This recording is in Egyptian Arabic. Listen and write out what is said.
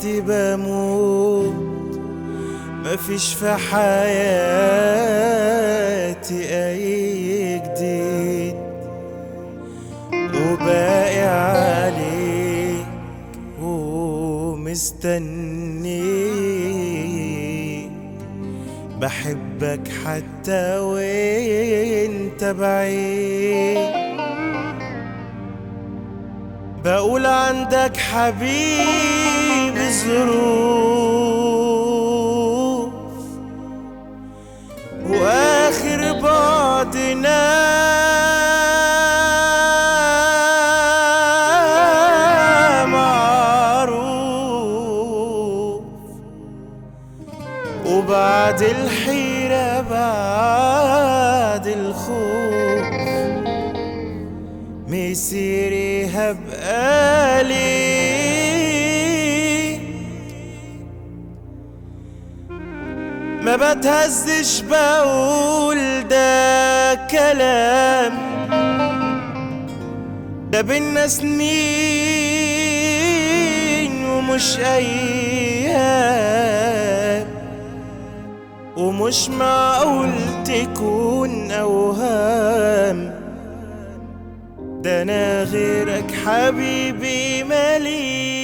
لوحدي بموت مفيش في حياتي أي جديد وباقي عليك ومستنيك بحبك حتى وانت بعيد بقول عندك حبيب ظروف واخر بعدنا معروف وبعد الحيرة بعد الخوف مسيري هبقى لي ما بتهزش بقول ده كلام ده بينا سنين ومش ايام ومش معقول تكون اوهام ده انا غيرك حبيبي مالي